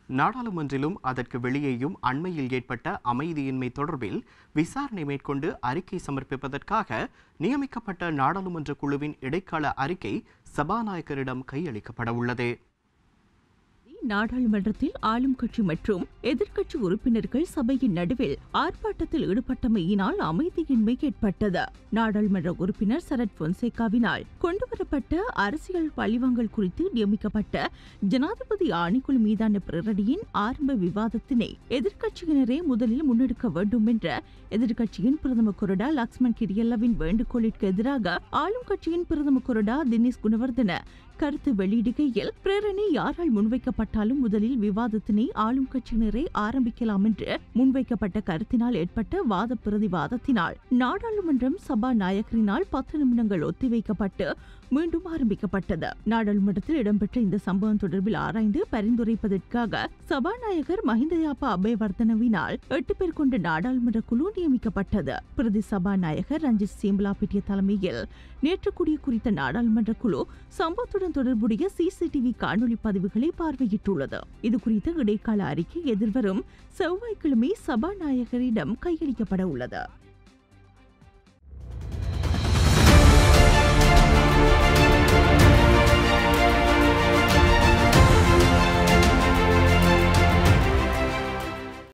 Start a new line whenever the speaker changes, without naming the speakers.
நாடாளுமன்றிலும் அதற்கு வெளியேயும் அண்மையில் ஏற்பட்ட அமைதியின்மை தொடர்பில் விசாரணை மேற்கொண்டு அறிக்கை சமர்ப்பிப்பதற்காக நியமிக்கப்பட்ட நாடாளுமன்ற குழுவின் இடைக்கால அறிக்கை சபாநாயகரிடம் கையளிக்கப்பட உள்ளது
நாடாளுமன்றத்தில் ஆளும் கட்சி மற்றும் எதிர்க்கட்சி உறுப்பினர்கள் சபையின் நடுவில் ஆர்ப்பாட்டத்தில் ஈடுபட்டமையினால் அமைதியின்மை ஏற்பட்டது நாடாளுமன்ற உறுப்பினர் சரத் பொன்சேகாவினால் கொண்டுவரப்பட்ட அரசியல் பழிவாங்கல் குறித்து நியமிக்கப்பட்ட ஜனாதிபதி ஆணைக்குழு மீதான பிரரணியின் ஆரம்ப விவாதத்தினை எதிர்க்கட்சியினரே முதலில் முன்னெடுக்க வேண்டும் என்ற எதிர்க்கட்சியின் பிரதம கொறடா லக்ஷ்மண் கிரியல்லவின் வேண்டுகோளிற்கு எதிராக ஆளும் கட்சியின் பிரதம கொறடா தினேஷ் குணவர்தன கருத்து வெளியிடுகையில் பிரேரணி யாரால் முன்வைக்கப்பட்டாலும் முதலில் விவாதத்தினை ஆளும் கட்சியினரே ஆரம்பிக்கலாம் என்று முன்வைக்கப்பட்ட கருத்தினால் ஏற்பட்ட வாத பிரதிவாதத்தினால் நாடாளுமன்றம் சபாநாயகரினால் பத்து நிமிடங்கள் ஒத்திவைக்கப்பட்டு மீண்டும் ஆரம்பிக்கப்பட்டது நாடாளுமன்றத்தில் இடம்பெற்ற இந்த சம்பவம் தொடர்பில் ஆராய்ந்து பரிந்துரைப்பதற்காக சபாநாயகர் மஹிந்தயாப்பா அபயவர்தனவினால் எட்டு பேர் கொண்ட நாடாளுமன்ற குழு நியமிக்கப்பட்டது பிரதி சபாநாயகர் ரஞ்சித் சீம்பலாபிட்டிய தலைமையில் நேற்று கூடிய குறித்த நாடாளுமன்ற குழு சம்பவத்துடன் தொடர்புடைய சிசிடிவி காணொலி பதிவுகளை பார்வையிட்டுள்ளது இது குறித்த இடைக்கால அறிக்கை எதிர்வரும் செவ்வாய்க்கிழமை சபாநாயகரிடம் கையளிக்கப்பட உள்ளது